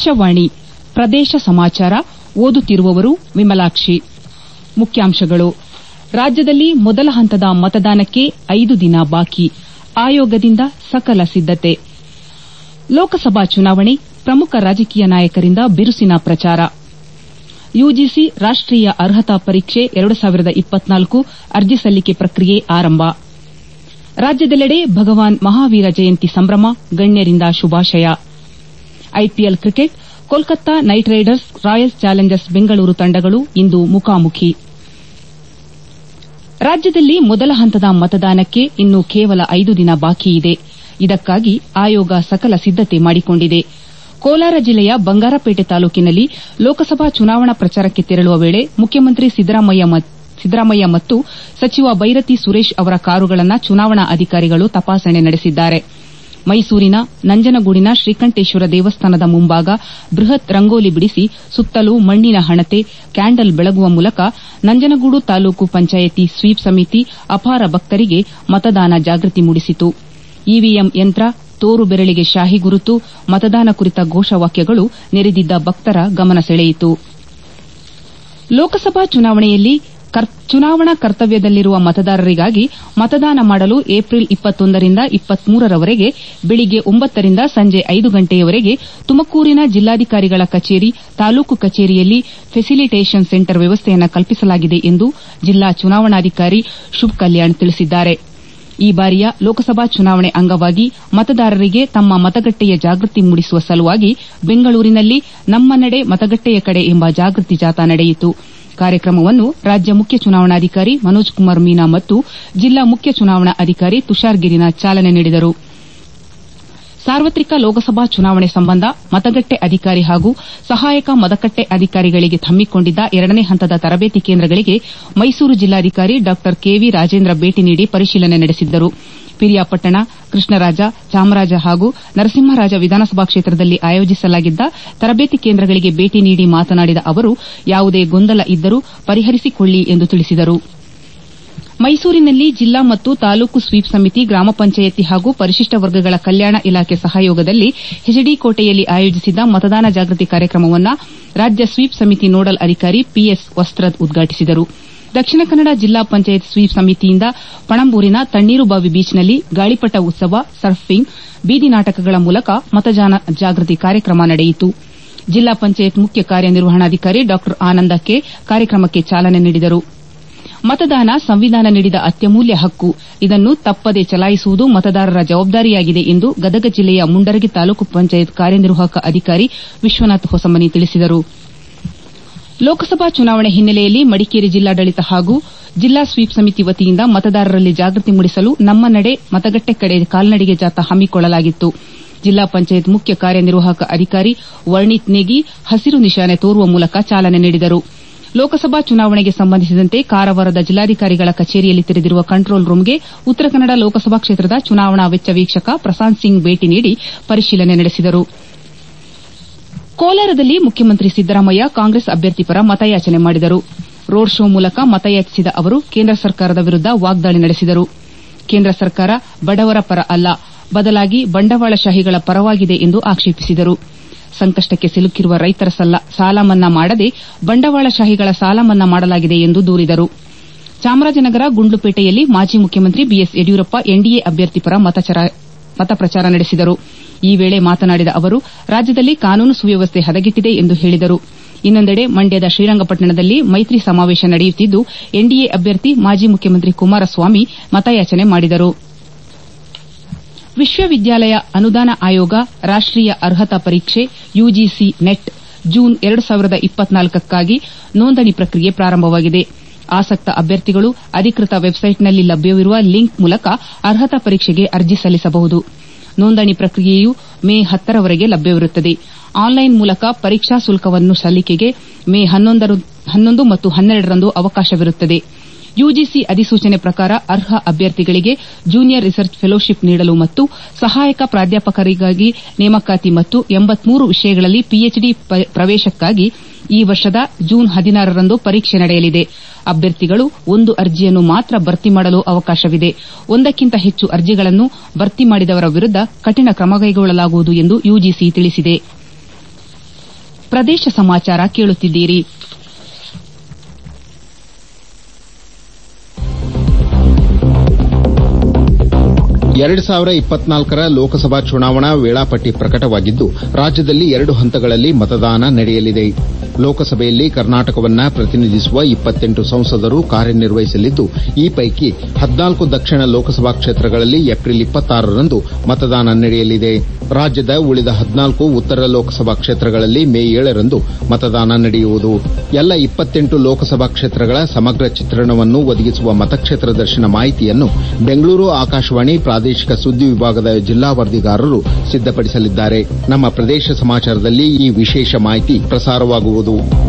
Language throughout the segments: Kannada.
ಆಕಾಶವಾಣಿ ಪ್ರದೇಶ ಸಮಾಚಾರ ಓದುತ್ತಿರುವವರು ವಿಮಲಾಕ್ಷಿ ಮುಖ್ಯಾಂಶಗಳು ರಾಜ್ಯದಲ್ಲಿ ಮೊದಲ ಹಂತದ ಮತದಾನಕ್ಕೆ ಐದು ದಿನ ಬಾಕಿ ಆಯೋಗದಿಂದ ಸಕಲ ಸಿದ್ದತೆ ಲೋಕಸಭಾ ಚುನಾವಣೆ ಪ್ರಮುಖ ರಾಜಕೀಯ ನಾಯಕರಿಂದ ಬಿರುಸಿನ ಪ್ರಚಾರ ಯುಜಿಸಿ ರಾಷ್ಟೀಯ ಅರ್ಹತಾ ಪರೀಕ್ಷೆ ಅರ್ಜಿ ಸಲ್ಲಿಕೆ ಪ್ರಕ್ರಿಯೆ ಆರಂಭ ರಾಜ್ಯದೆಲ್ಲೆಡೆ ಭಗವಾನ್ ಮಹಾವೀರ ಜಯಂತಿ ಸಂಭ್ರಮ ಗಣ್ಯರಿಂದ ಶುಭಾಶಯ IPL cricket Kolkata Knight Riders Royals Challengers Bengaluru ತಂಡಗಳು ಇಂದು ಮುಖಾಮುಖಿ ರಾಜ್ಯದಲ್ಲಿ ಮೊದಲ ಹಂತದ ಮತದಾನಕ್ಕೆ ಇನ್ನು ಕೇವಲ ಐದು ದಿನ ಬಾಕಿಯಿದೆ ಇದಕ್ಕಾಗಿ ಆಯೋಗ ಸಕಲ ಸಿದ್ದತೆ ಮಾಡಿಕೊಂಡಿದೆ ಕೋಲಾರ ಜಿಲ್ಲೆಯ ಬಂಗಾರಪೇಟೆ ತಾಲೂಕಿನಲ್ಲಿ ಲೋಕಸಭಾ ಚುನಾವಣಾ ಪ್ರಚಾರಕ್ಕೆ ತೆರಳುವ ವೇಳೆ ಮುಖ್ಯಮಂತ್ರಿ ಸಿದ್ದರಾಮಯ್ಯ ಮತ್ತು ಸಚಿವ ಬೈರತಿ ಸುರೇಶ್ ಅವರ ಕಾರುಗಳನ್ನು ಚುನಾವಣಾ ಅಧಿಕಾರಿಗಳು ತಪಾಸಣೆ ನಡೆಸಿದ್ದಾರೆ ಮೈಸೂರಿನ ನಂಜನಗೂಡಿನ ಶ್ರೀಕಂಠೇಶ್ವರ ದೇವಸ್ಥಾನದ ಮುಂಭಾಗ ಬೃಹತ್ ರಂಗೋಲಿ ಬಿಡಿಸಿ ಸುತ್ತಲೂ ಮಣ್ಣಿನ ಹಣತೆ ಕ್ಯಾಂಡಲ್ ಬೆಳಗುವ ಮೂಲಕ ನಂಜನಗೂಡು ತಾಲೂಕು ಪಂಚಾಯಿತಿ ಸ್ವೀಪ್ ಸಮಿತಿ ಅಪಾರ ಭಕ್ತರಿಗೆ ಮತದಾನ ಜಾಗೃತಿ ಮೂಡಿಸಿತು ಇವಿಎಂ ಯಂತ್ರ ತೋರು ಬೆರಳಿಗೆ ಶಾಹಿ ಗುರುತು ಮತದಾನ ಕುರಿತ ಘೋಷವಾಕ್ಯಗಳು ನೆರೆದಿದ್ದ ಭಕ್ತರ ಗಮನ ಸೆಳೆಯಿತು ಲೋಕಸಭಾ ಚುನಾವಣೆಯಲ್ಲಿ ಚುನಾವಣಾ ಕರ್ತವ್ಯದಲ್ಲಿರುವ ಮತದಾರರಿಗಾಗಿ ಮತದಾನ ಮಾಡಲು ಏಪ್ರಿಲ್ ರಿಂದ ರವರೆಗೆ ಬೆಳಿಗ್ಗೆ ಒಂಬತ್ತರಿಂದ ಸಂಜೆ ಐದು ಗಂಟೆಯವರೆಗೆ ತುಮಕೂರಿನ ಜಿಲ್ಲಾಧಿಕಾರಿಗಳ ಕಚೇರಿ ತಾಲೂಕು ಕಚೇರಿಯಲ್ಲಿ ಫೆಸಿಲಿಟೇಷನ್ ಸೆಂಟರ್ ವ್ಯವಸ್ಥೆಯನ್ನು ಕಲ್ಪಿಸಲಾಗಿದೆ ಎಂದು ಜಿಲ್ಲಾ ಚುನಾವಣಾಧಿಕಾರಿ ಶುಭ್ ಕಲ್ಯಾಣ್ ತಿಳಿಸಿದ್ದಾರೆ ಈ ಬಾರಿಯ ಲೋಕಸಭಾ ಚುನಾವಣೆ ಅಂಗವಾಗಿ ಮತದಾರರಿಗೆ ತಮ್ಮ ಮತಗಟ್ಟೆಯ ಜಾಗೃತಿ ಮೂಡಿಸುವ ಸಲುವಾಗಿ ಬೆಂಗಳೂರಿನಲ್ಲಿ ನಮ್ಮ ನಡೆ ಮತಗಟ್ಟೆಯ ಕಡೆ ಎಂಬ ಜಾಗೃತಿ ಜಾಥಾ ನಡೆಯಿತು ಕಾರ್ಯಕ್ರಮವನ್ನು ರಾಜ್ಯ ಮುಖ್ಯ ಚುನಾವಣಾಧಿಕಾರಿ ಮನೋಜ್ ಕುಮಾರ್ ಮೀನಾ ಮತ್ತು ಜಿಲ್ಲಾ ಮುಖ್ಯ ಚುನಾವಣಾ ಅಧಿಕಾರಿ ತುಷಾರ್ ಗಿರಿನಾಥ್ ಚಾಲನೆ ನೀಡಿದರು ಸಾರ್ವತ್ರಿಕ ಲೋಕಸಭಾ ಚುನಾವಣೆ ಸಂಬಂಧ ಮತಗಟ್ಟೆ ಅಧಿಕಾರಿ ಹಾಗೂ ಸಹಾಯಕ ಮತಗಟ್ಟೆ ಅಧಿಕಾರಿಗಳಿಗೆ ಹಮ್ಮಿಕೊಂಡಿದ್ದ ಎರಡನೇ ಹಂತದ ತರಬೇತಿ ಕೇಂದ್ರಗಳಿಗೆ ಮೈಸೂರು ಜಿಲ್ಲಾಧಿಕಾರಿ ಡಾ ಕೆವಿ ರಾಜೇಂದ್ರ ಭೇಟಿ ನೀಡಿ ಪರಿಶೀಲನೆ ನಡೆಸಿದ್ದರು ಪಿರಿಯಾಪಟ್ಟಣ ಕೃಷ್ಣರಾಜ ಚಾಮರಾಜ ಹಾಗೂ ನರಸಿಂಹರಾಜ ವಿಧಾನಸಭಾ ಕ್ಷೇತ್ರದಲ್ಲಿ ಆಯೋಜಿಸಲಾಗಿದ್ದ ತರಬೇತಿ ಕೇಂದ್ರಗಳಿಗೆ ಭೇಟಿ ನೀಡಿ ಮಾತನಾಡಿದ ಅವರು ಯಾವುದೇ ಗೊಂದಲ ಇದ್ದರೂ ಪರಿಹರಿಸಿಕೊಳ್ಳಿ ಎಂದು ತಿಳಿಸಿದರು ಮೈಸೂರಿನಲ್ಲಿ ಜಿಲ್ಲಾ ಮತ್ತು ತಾಲೂಕು ಸ್ವೀಪ್ ಸಮಿತಿ ಗ್ರಾಮ ಪಂಚಾಯತಿ ಹಾಗೂ ಪರಿಶಿಷ್ಟ ವರ್ಗಗಳ ಕಲ್ಯಾಣ ಇಲಾಖೆ ಸಹಯೋಗದಲ್ಲಿ ಎಚ್ಡಿ ಕೋಟೆಯಲ್ಲಿ ಆಯೋಜಿಸಿದ್ದ ಮತದಾನ ಜಾಗೃತಿ ಕಾರ್ಯಕ್ರಮವನ್ನು ರಾಜ್ಯ ಸ್ವೀಪ್ ಸಮಿತಿ ನೋಡಲ್ ಅಧಿಕಾರಿ ಪಿಎಸ್ ವಸ್ತ್ರದ್ ಉದ್ಘಾಟಿಸಿದರು ದಕ್ಷಿಣ ಕನ್ನಡ ಜಿಲ್ಲಾ ಪಂಚಾಯತ್ ಸ್ವೀಪ್ ಸಮಿತಿಯಿಂದ ಪಣಂಬೂರಿನ ತಣ್ಣೀರುಬಾವಿ ಬೀಚ್ನಲ್ಲಿ ಗಾಳಿಪಟ ಉತ್ಸವ ಸರ್ಫಿಂಗ್ ಬೀದಿ ನಾಟಕಗಳ ಮೂಲಕ ಮತದಾನ ಜಾಗೃತಿ ಕಾರ್ಯಕ್ರಮ ನಡೆಯಿತು ಜಿಲ್ಲಾ ಪಂಚಾಯತ್ ಮುಖ್ಯ ಕಾರ್ಯನಿರ್ವಹಣಾಧಿಕಾರಿ ಡಾ ಆನಂದ ಕೆ ಕಾರ್ಯಕ್ರಮಕ್ಕೆ ಚಾಲನೆ ನೀಡಿದರು ಮತದಾನ ಸಂವಿಧಾನ ನೀಡಿದ ಅತ್ಯಮೂಲ್ಯ ಹಕ್ಕು ಇದನ್ನು ತಪ್ಪದೆ ಚಲಾಯಿಸುವುದು ಮತದಾರರ ಜವಾಬ್ದಾರಿಯಾಗಿದೆ ಎಂದು ಗದಗ ಜಿಲ್ಲೆಯ ಮುಂಡರಗಿ ತಾಲೂಕು ಪಂಚಾಯತ್ ಕಾರ್ಯನಿರ್ವಾಹಕ ಅಧಿಕಾರಿ ವಿಶ್ವನಾಥ್ ಹೊಸಮನಿ ತಿಳಿಸಿದರು ಲೋಕಸಭಾ ಚುನಾವಣೆ ಹಿನ್ನೆಲೆಯಲ್ಲಿ ಮಡಿಕೇರಿ ಜಿಲ್ಲಾಡಳಿತ ಹಾಗೂ ಜಿಲ್ಲಾ ಸ್ವೀಪ್ ಸಮಿತಿ ವತಿಯಿಂದ ಮತದಾರರಲ್ಲಿ ಜಾಗೃತಿ ಮೂಡಿಸಲು ನಮ್ಮ ನಡೆ ಮತಗಟ್ಟೆ ಕಡೆ ಕಾಲ್ನಡಿಗೆ ಜಾಥಾ ಹಮ್ಮಿಕೊಳ್ಳಲಾಗಿತ್ತು ಜಿಲ್ಲಾ ಪಂಚಾಯತ್ ಮುಖ್ಯ ಕಾರ್ಯನಿರ್ವಾಹಕ ಅಧಿಕಾರಿ ವರ್ಣಿತ್ ನೇಗಿ ಹಸಿರು ನಿಶಾನೆ ತೋರುವ ಮೂಲಕ ಚಾಲನೆ ನೀಡಿದರು ಲೋಕಸಭಾ ಚುನಾವಣೆಗೆ ಸಂಬಂಧಿಸಿದಂತೆ ಕಾರವಾರದ ಜಿಲ್ಲಾಧಿಕಾರಿಗಳ ಕಚೇರಿಯಲ್ಲಿ ತೆರೆದಿರುವ ಕಂಟ್ರೋಲ್ ರೂಂಗೆ ಉತ್ತರ ಕನ್ನಡ ಲೋಕಸಭಾ ಕ್ಷೇತ್ರದ ಚುನಾವಣಾ ವೆಚ್ಚ ವೀಕ್ಷಕ ಪ್ರಶಾಂತ್ ಸಿಂಗ್ ಭೇಟಿ ನೀಡಿ ಪರಿಶೀಲನೆ ನಡೆಸಿದರು ಕೋಲಾರದಲ್ಲಿ ಮುಖ್ಯಮಂತ್ರಿ ಸಿದ್ದರಾಮಯ್ಯ ಕಾಂಗ್ರೆಸ್ ಅಭ್ಯರ್ಥಿ ಪರ ಮತಯಾಚನೆ ಮಾಡಿದರು ರೋಡ್ ಶೋ ಮೂಲಕ ಮತಯಾಚಿಸಿದ ಅವರು ಕೇಂದ್ರ ಸರ್ಕಾರದ ವಿರುದ್ದ ವಾಗ್ದಾಳಿ ನಡೆಸಿದರು ಕೇಂದ್ರ ಸರ್ಕಾರ ಬಡವರ ಪರ ಅಲ್ಲ ಬದಲಾಗಿ ಬಂಡವಾಳಶಾಹಿಗಳ ಪರವಾಗಿದೆ ಎಂದು ಆಕ್ಷೇಪಿಸಿದರು ಸಂಕಷ್ಟಕ್ಕೆ ಸಿಲುಕಿರುವ ರೈತರ ಸಾಲ ಮನ್ನಾ ಮಾಡದೆ ಬಂಡವಾಳಶಾಹಿಗಳ ಸಾಲ ಮನ್ನಾ ಮಾಡಲಾಗಿದೆ ಎಂದು ದೂರಿದರು ಚಾಮರಾಜನಗರ ಗುಂಡ್ಲುಪೇಟೆಯಲ್ಲಿ ಮಾಜಿ ಮುಖ್ಯಮಂತ್ರಿ ಬಿಎಸ್ ಯಡಿಯೂರಪ್ಪ ಎನ್ಡಿಎ ಅಭ್ಯರ್ಥಿ ಪರ ಮತ ಪ್ರಚಾರ ನಡೆಸಿದರು ಈ ವೇಳೆ ಮಾತನಾಡಿದ ಅವರು ರಾಜ್ಯದಲ್ಲಿ ಕಾನೂನು ಸುವ್ಯವಸ್ಥೆ ಹದಗೆಟ್ಟಿದೆ ಎಂದು ಹೇಳಿದರು ಇನ್ನೊಂದೆಡೆ ಮಂಡ್ಯದ ಶ್ರೀರಂಗಪಟ್ಟಣದಲ್ಲಿ ಮೈತ್ರಿ ಸಮಾವೇಶ ನಡೆಯುತ್ತಿದ್ದು ಎನ್ಡಿಎ ಅಭ್ಯರ್ಥಿ ಮಾಜಿ ಮುಖ್ಯಮಂತ್ರಿ ಕುಮಾರಸ್ವಾಮಿ ಮತಯಾಚನೆ ಮಾಡಿದರು ವಿಶ್ವವಿದ್ಯಾಲಯ ಅನುದಾನ ಆಯೋಗ ರಾಷ್ಟೀಯ ಅರ್ಹತಾ ಪರೀಕ್ಷೆ ಯುಜಿಸಿ ನೆಟ್ ಜೂನ್ ಕ್ಕಾಗಿ ನೋಂದಣಿ ಪ್ರಕ್ರಿಯೆ ಪ್ರಾರಂಭವಾಗಿದೆ ಆಸಕ್ತ ಅಭ್ಯರ್ಥಿಗಳು ಅಧಿಕೃತ ವೆಬ್ಸೈಟ್ನಲ್ಲಿ ಲಭ್ಯವಿರುವ ಲಿಂಕ್ ಮೂಲಕ ಅರ್ಹತಾ ಪರೀಕ್ಷೆಗೆ ಅರ್ಜಿ ಸಲ್ಲಿಸಬಹುದು ನೋಂದಣಿ ಪ್ರಕ್ರಿಯೆಯು ಮೇ ಹತ್ತರವರೆಗೆ ಲಭ್ಯವಿರುತ್ತದೆ ಆನ್ಲೈನ್ ಮೂಲಕ ಪರೀಕ್ಷಾ ಶುಲ್ಕವನ್ನು ಸಲ್ಲಿಕೆಗೆ ಮೇ ಹನ್ನೊಂದು ಮತ್ತು ಹನ್ನೆರಡರಂದು ಅವಕಾಶವಿರುತ್ತದೆ ಯುಜಿಸಿ ಅಧಿಸೂಚನೆ ಪ್ರಕಾರ ಅರ್ಹ ಅಭ್ಯರ್ಥಿಗಳಿಗೆ ಜೂನಿಯರ್ ರಿಸರ್ಚ್ ಫೆಲೋಶಿಪ್ ನೀಡಲು ಮತ್ತು ಸಹಾಯಕ ಪ್ರಾಧ್ಯಾಪಕರಿಗಾಗಿ ನೇಮಕಾತಿ ಮತ್ತು ವಿಷಯಗಳಲ್ಲಿ ಪಿಎಚ್ಡಿ ಪ್ರವೇಶಕ್ಕಾಗಿ ಈ ವರ್ಷದ ಜೂನ್ ಹದಿನಾರರಂದು ಪರೀಕ್ಷೆ ನಡೆಯಲಿದೆ ಅಭ್ಯರ್ಥಿಗಳು ಒಂದು ಅರ್ಜಿಯನ್ನು ಮಾತ್ರ ಭರ್ತಿ ಮಾಡಲು ಅವಕಾಶವಿದೆ ಒಂದಕ್ಕಿಂತ ಹೆಚ್ಚು ಅರ್ಜಿಗಳನ್ನು ಭರ್ತಿ ಮಾಡಿದವರ ವಿರುದ್ದ ಕಠಿಣ ಕ್ರಮ ಕೈಗೊಳ್ಳಲಾಗುವುದು ಎಂದು ಯುಜಿಸಿ ತಿಳಿಸಿದೆ ಪ್ರದೇಶ ಸಮಾಚಾರ ಕೇಳುತ್ತಿದ್ದೀರಿ ಎರಡು ಸಾವಿರ ಇಪ್ಪತ್ನಾಲ್ಕರ ಲೋಕಸಭಾ ಚುನಾವಣಾ ವೇಳಾಪಟ್ಟಿ ಪ್ರಕಟವಾಗಿದ್ದು ರಾಜ್ಯದಲ್ಲಿ ಎರಡು ಹಂತಗಳಲ್ಲಿ ಮತದಾನ ನಡೆಯಲಿದೆ ಲೋಕಸಭೆಯಲ್ಲಿ ಕರ್ನಾಟಕವನ್ನ ಪ್ರತಿನಿಧಿಸುವ ಇಪ್ಪತ್ತೆಂಟು ಸಂಸದರು ಕಾರ್ಯನಿರ್ವಹಿಸಲಿದ್ದು ಈ ಪೈಕಿ ಹದಿನಾಲ್ಕು ದಕ್ಷಿಣ ಲೋಕಸಭಾ ಕ್ಷೇತ್ರಗಳಲ್ಲಿ ಏಪ್ರಿಲ್ ಇಪ್ಪತ್ತಾರರಂದು ಮತದಾನ ನಡೆಯಲಿದೆ ರಾಜ್ಯದ ಉಳಿದ ಹದಿನಾಲ್ಕು ಉತ್ತರ ಲೋಕಸಭಾ ಕ್ಷೇತ್ರಗಳಲ್ಲಿ ಮೇ ಏಳರಂದು ಮತದಾನ ನಡೆಯುವುದು ಎಲ್ಲ ಇಪ್ಪತ್ತೆಂಟು ಲೋಕಸಭಾ ಕ್ಷೇತ್ರಗಳ ಸಮಗ್ರ ಚಿತ್ರಣವನ್ನು ಒದಗಿಸುವ ಮತಕ್ಷೇತ್ರ ದರ್ಶನ ಮಾಹಿತಿಯನ್ನು ಬೆಂಗಳೂರು ಆಕಾಶವಾಣಿ ಪ್ರಾದೇಶಿಕ ಸುದ್ದಿ ವಿಭಾಗದ ಜಿಲ್ಲಾ ವರದಿಗಾರರು ಸಿದ್ದಪಡಿಸಲಿದ್ದಾರೆ ನಮ್ಮ ಪ್ರದೇಶ ಸಮಾಚಾರದಲ್ಲಿ ಈ ವಿಶೇಷ ಮಾಹಿತಿ ಪ್ರಸಾರವಾಗುವುದು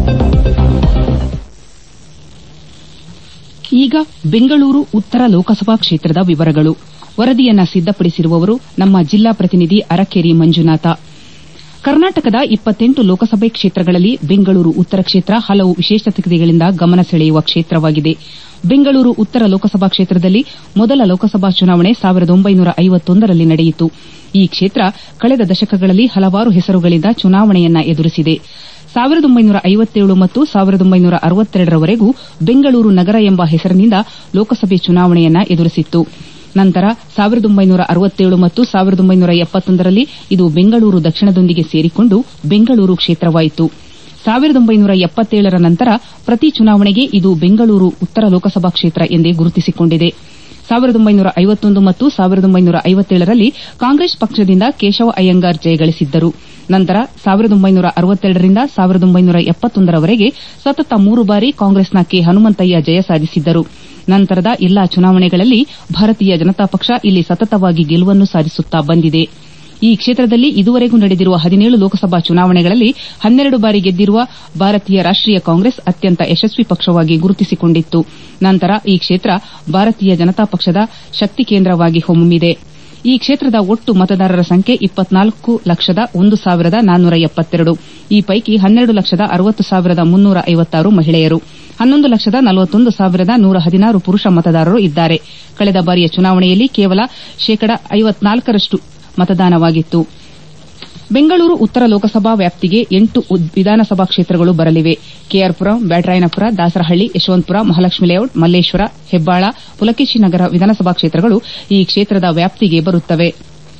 ಈಗ ಬೆಂಗಳೂರು ಉತ್ತರ ಲೋಕಸಭಾ ಕ್ಷೇತ್ರದ ವಿವರಗಳು ವರದಿಯನ್ನ ಸಿದ್ದಪಡಿಸಿರುವವರು ನಮ್ಮ ಜಿಲ್ಲಾ ಪ್ರತಿನಿಧಿ ಅರಕೇರಿ ಮಂಜುನಾಥ ಕರ್ನಾಟಕದ ಇಪ್ಪತ್ತೆಂಟು ಲೋಕಸಭೆ ಕ್ಷೇತ್ರಗಳಲ್ಲಿ ಬೆಂಗಳೂರು ಉತ್ತರ ಕ್ಷೇತ್ರ ಹಲವು ವಿಶೇಷತೆಗಳಿಂದ ಗಮನ ಸೆಳೆಯುವ ಕ್ಷೇತ್ರವಾಗಿದೆ ಬೆಂಗಳೂರು ಉತ್ತರ ಲೋಕಸಭಾ ಕ್ಷೇತ್ರದಲ್ಲಿ ಮೊದಲ ಲೋಕಸಭಾ ಚುನಾವಣೆ ಸಾವಿರದ ಒಂಬೈನೂರ ಐವತ್ತೊಂದರಲ್ಲಿ ನಡೆಯಿತು ಈ ಕ್ಷೇತ್ರ ಕಳೆದ ದಶಕಗಳಲ್ಲಿ ಹಲವಾರು ಹೆಸರುಗಳಿಂದ ಚುನಾವಣೆಯನ್ನ ಎದುರಿಸಿದೆ ಸಾವಿರದ ಒಂಬೈನೂರ ಐವತ್ತೇಳು ಮತ್ತು ಸಾವಿರದ ಒಂಬೈನೂರ ಅರವತ್ತೆರಡರವರೆಗೂ ಬೆಂಗಳೂರು ನಗರ ಎಂಬ ಹೆಸರಿನಿಂದ ಲೋಕಸಭೆ ಚುನಾವಣೆಯನ್ನ ಎದುರಿಸಿತ್ತು ನಂತರ ಸಾವಿರದ ಒಂಬೈನೂರ ಅರವತ್ತೇಳು ಮತ್ತು ಸಾವಿರದ ಒಂಬೈನೂರ ಎಪ್ಪತ್ತೊಂದರಲ್ಲಿ ಇದು ಬೆಂಗಳೂರು ದಕ್ಷಿಣದೊಂದಿಗೆ ಸೇರಿಕೊಂಡು ಬೆಂಗಳೂರು ಕ್ಷೇತ್ರವಾಯಿತು ಸಾವಿರದ ಒಂಬೈನೂರ ಎಪ್ಪತ್ತೇಳರ ನಂತರ ಪ್ರತಿ ಚುನಾವಣೆಗೆ ಇದು ಬೆಂಗಳೂರು ಉತ್ತರ ಲೋಕಸಭಾ ಕ್ಷೇತ್ರ ಎಂದೇ ಗುರುತಿಸಿಕೊಂಡಿದೆ ಸಾವಿರದ ಒಂಬೈನೂರ ಐವತ್ತೊಂದು ಮತ್ತು ಸಾವಿರದ ಒಂಬೈನೂರ ಐವತ್ತೇಳರಲ್ಲಿ ಕಾಂಗ್ರೆಸ್ ಪಕ್ಷದಿಂದ ಕೇಶವ ಅಯ್ಯಂಗಾರ್ ಜಯಗಳಿಸಿದ್ದರು ನಂತರ ಸಾವಿರದ ಒಂಬೈನೂರ ಅರವತ್ತೆರಡರಿಂದ ಸಾವಿರದ ಒಂಬೈನೂರ ಎಪ್ಪತ್ತೊಂದರವರೆಗೆ ಸತತ ಮೂರು ಬಾರಿ ಕಾಂಗ್ರೆಸ್ನ ಕೆ ಹನುಮಂತಯ್ಯ ಜಯ ಸಾಧಿಸಿದ್ದರು ನಂತರದ ಎಲ್ಲಾ ಚುನಾವಣೆಗಳಲ್ಲಿ ಭಾರತೀಯ ಜನತಾ ಪಕ್ಷ ಇಲ್ಲಿ ಸತತವಾಗಿ ಗೆಲುವನ್ನು ಸಾಧಿಸುತ್ತಾ ಬಂದಿದೆ ಈ ಕ್ಷೇತ್ರದಲ್ಲಿ ಇದುವರೆಗೂ ನಡೆದಿರುವ ಹದಿನೇಳು ಲೋಕಸಭಾ ಚುನಾವಣೆಗಳಲ್ಲಿ ಹನ್ನೆರಡು ಬಾರಿ ಗೆದ್ದಿರುವ ಭಾರತೀಯ ರಾಷ್ಟೀಯ ಕಾಂಗ್ರೆಸ್ ಅತ್ಯಂತ ಯಶಸ್ವಿ ಪಕ್ಷವಾಗಿ ಗುರುತಿಸಿಕೊಂಡಿತ್ತು ನಂತರ ಈ ಕ್ಷೇತ್ರ ಭಾರತೀಯ ಜನತಾ ಪಕ್ಷದ ಶಕ್ತಿ ಕೇಂದ್ರವಾಗಿ ಹೊಮ್ಮಿದೆ ಈ ಕ್ಷೇತ್ರದ ಒಟ್ಟು ಮತದಾರರ ಸಂಖ್ಯೆ ಇಪ್ಪತ್ನಾಲ್ಕು ಲಕ್ಷದ ಒಂದು ಸಾವಿರದ ನಾನ್ನೂರ ಎಪ್ಪತ್ತೆರಡು ಈ ಪೈಕಿ ಹನ್ನೆರಡು ಲಕ್ಷದ ಅರವತ್ತು ಸಾವಿರದ ಮುನ್ನೂರ ಐವತ್ತಾರು ಮಹಿಳೆಯರು ಹನ್ನೊಂದು ಲಕ್ಷದ ನಲವತ್ತೊಂದು ಸಾವಿರದ ನೂರ ಹದಿನಾರು ಪುರುಷ ಮತದಾರರು ಇದ್ದಾರೆ ಕಳೆದ ಬಾರಿಯ ಚುನಾವಣೆಯಲ್ಲಿ ಕೇವಲ ಶೇಕಡ ಐವತ್ನಾಲ್ಕರಷ್ಟು ಮತದಾನವಾಗಿತ್ತು ಬೆಂಗಳೂರು ಉತ್ತರ ಲೋಕಸಭಾ ವ್ಯಾಪ್ತಿಗೆ ಎಂಟು ವಿಧಾನಸಭಾ ಕ್ಷೇತ್ರಗಳು ಬರಲಿವೆ ಕೆಆರ್ಪುರಂ ಬ್ಯಾಟರಾಯನಪುರ ದಾಸರಹಳ್ಳಿ ಯಶವಂತಪುರ ಮಹಾಲಕ್ಷ್ಮಿ ಲೇಔಟ್ ಮಲ್ಲೇಶ್ವರ ಹೆಬ್ಬಾಳ ಪುಲಕೇಶಿ ನಗರ ವಿಧಾನಸಭಾ ಕ್ಷೇತ್ರಗಳು ಈ ಕ್ಷೇತ್ರದ ವ್ಯಾಪ್ತಿಗೆ ಬರುತ್ತವೆ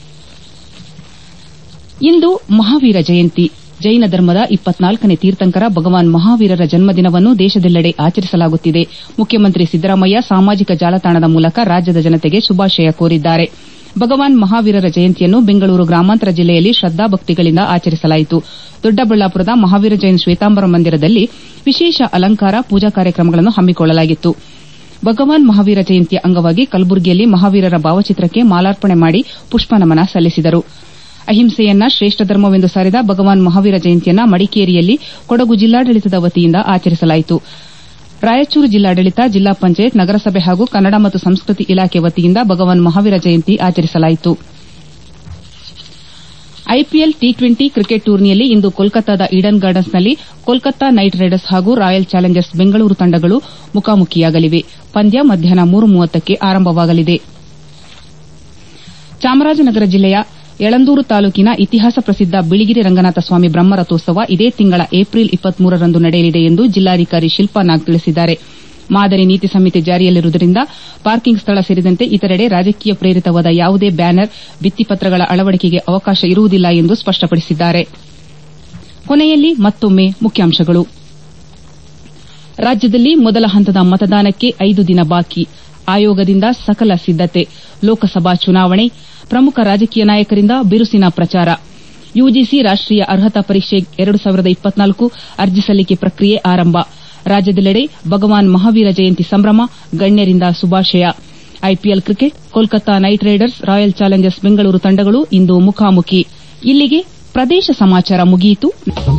ಇಂದು ಮಹಾವೀರ ಜಯಂತಿ ಜೈನ ಧರ್ಮದ ಇಪ್ಪತ್ನಾಲ್ಕನೇ ತೀರ್ಥಂಕರ ಭಗವಾನ್ ಮಹಾವೀರರ ಜನ್ಮದಿನವನ್ನು ದೇಶದೆಲ್ಲೆಡೆ ಆಚರಿಸಲಾಗುತ್ತಿದೆ ಮುಖ್ಯಮಂತ್ರಿ ಸಿದ್ದರಾಮಯ್ಯ ಸಾಮಾಜಿಕ ಜಾಲತಾಣದ ಮೂಲಕ ರಾಜ್ಯದ ಜನತೆಗೆ ಶುಭಾಶಯ ಕೋರಿದ್ದಾರೆ ಭಗವಾನ್ ಮಹಾವೀರರ ಜಯಂತಿಯನ್ನು ಬೆಂಗಳೂರು ಗ್ರಾಮಾಂತರ ಜಿಲ್ಲೆಯಲ್ಲಿ ಶ್ರದ್ದಾಭಕ್ತಿಗಳಿಂದ ಆಚರಿಸಲಾಯಿತು ದೊಡ್ಡಬಳ್ಳಾಪುರದ ಮಹಾವೀರ ಜೈನ್ ಶ್ವೇತಾಂಬರ ಮಂದಿರದಲ್ಲಿ ವಿಶೇಷ ಅಲಂಕಾರ ಪೂಜಾ ಕಾರ್ಯಕ್ರಮಗಳನ್ನು ಹಮ್ಮಿಕೊಳ್ಳಲಾಗಿತ್ತು ಭಗವಾನ್ ಮಹಾವೀರ ಜಯಂತಿಯ ಅಂಗವಾಗಿ ಕಲಬುರಗಿಯಲ್ಲಿ ಮಹಾವೀರರ ಭಾವಚಿತ್ರಕ್ಕೆ ಮಾಲಾರ್ಪಣೆ ಮಾಡಿ ಪುಷ್ಪನಮನ ಸಲ್ಲಿಸಿದರು ಅಹಿಂಸೆಯನ್ನ ಶ್ರೇಷ್ಠ ಧರ್ಮವೆಂದು ಸಾರಿದ ಭಗವಾನ್ ಮಹಾವೀರ ಜಯಂತಿಯನ್ನ ಮಡಿಕೇರಿಯಲ್ಲಿ ಕೊಡಗು ಜಿಲ್ಲಾಡಳಿತದ ವತಿಯಿಂದ ಆಚರಿಸಲಾಯಿತು ರಾಯಚೂರು ಜಿಲ್ಲಾಡಳಿತ ಜಿಲ್ಲಾ ಪಂಚಾಯತ್ ನಗರಸಭೆ ಹಾಗೂ ಕನ್ನಡ ಮತ್ತು ಸಂಸ್ಕೃತಿ ಇಲಾಖೆ ವತಿಯಿಂದ ಭಗವಾನ್ ಮಹಾವೀರ ಜಯಂತಿ ಆಚರಿಸಲಾಯಿತು ಐಪಿಎಲ್ ಟಿ ಟ್ವೆಂಟಿ ಕ್ರಿಕೆಟ್ ಟೂರ್ನಿಯಲ್ಲಿ ಇಂದು ಕೋಲ್ಕತ್ತಾದ ಈಡನ್ ಗಾರ್ಡನ್ಸ್ನಲ್ಲಿ ಕೋಲ್ಕತ್ತಾ ನೈಟ್ ರೈಡರ್ಸ್ ಹಾಗೂ ರಾಯಲ್ ಚಾಲೆಂಜರ್ಸ್ ಬೆಂಗಳೂರು ತಂಡಗಳು ಮುಖಾಮುಖಿಯಾಗಲಿವೆ ಪಂದ್ಯ ಮಧ್ಯಾಹ್ನ ಮೂರು ಮೂವತ್ತಕ್ಕೆ ಆರಂಭವಾಗಲಿದೆ ಚಾಮರಾಜನಗರ ಜಿಲ್ಲೆಯ ಯಳಂದೂರು ತಾಲೂಕಿನ ಇತಿಹಾಸ ಪ್ರಸಿದ್ದ ಬಿಳಿಗಿರಿ ರಂಗನಾಥ ಸ್ವಾಮಿ ಬ್ರಹ್ಮರಥೋತ್ಸವ ಇದೇ ತಿಂಗಳ ಏಪ್ರಿಲ್ ಇಪ್ಪತ್ಮೂರರಂದು ನಡೆಯಲಿದೆ ಎಂದು ಜಿಲ್ಲಾಧಿಕಾರಿ ಶಿಲ್ಪಾ ನಾಗ್ ತಿಳಿಸಿದ್ದಾರೆ ಮಾದರಿ ನೀತಿ ಸಂಹಿತೆ ಜಾರಿಯಲ್ಲಿರುವುದರಿಂದ ಪಾರ್ಕಿಂಗ್ ಸ್ಥಳ ಸೇರಿದಂತೆ ಇತರೆಡೆ ರಾಜಕೀಯ ಪ್ರೇರಿತವಾದ ಯಾವುದೇ ಬ್ಯಾನರ್ ಭಿತ್ತಿಪತ್ರಗಳ ಅಳವಡಿಕೆಗೆ ಅವಕಾಶ ಇರುವುದಿಲ್ಲ ಎಂದು ಸ್ಪಷ್ಟಪಡಿಸಿದ್ದಾರೆ ಕೊನೆಯಲ್ಲಿ ಮತ್ತೊಮ್ಮೆ ಮುಖ್ಯಾಂಶಗಳು ರಾಜ್ಯದಲ್ಲಿ ಮೊದಲ ಹಂತದ ಮತದಾನಕ್ಕೆ ಐದು ದಿನ ಬಾಕಿ ಆಯೋಗದಿಂದ ಸಕಲ ಸಿದ್ದತೆ ಲೋಕಸಭಾ ಚುನಾವಣೆ ಪ್ರಮುಖ ರಾಜಕೀಯ ನಾಯಕರಿಂದ ಬಿರುಸಿನ ಪ್ರಚಾರ ಯುಜಿಸಿ ರಾಷ್ಟೀಯ ಅರ್ಹತಾ ಪರೀಕ್ಷೆ ಎರಡು ಸಾವಿರದ ಇಪ್ಪತ್ನಾಲ್ಕು ಅರ್ಜಿ ಸಲ್ಲಿಕೆ ಪ್ರಕ್ರಿಯೆ ಆರಂಭ ರಾಜ್ಯದೆಲ್ಲೆಡೆ ಭಗವಾನ್ ಮಹಾವೀರ ಜಯಂತಿ ಸಂಭ್ರಮ ಗಣ್ಯರಿಂದ ಶುಭಾಶಯ IPL cricket Kolkata Knight Riders Royal Challengers Bengaluru ತಂಡಗಳು ಇಂದು ಮುಖಾಮುಖಿ ಇಲ್ಲಿಗೆ ಪ್ರದೇಶ ಸಮಾಚಾರ ಮುಗಿಯಿತು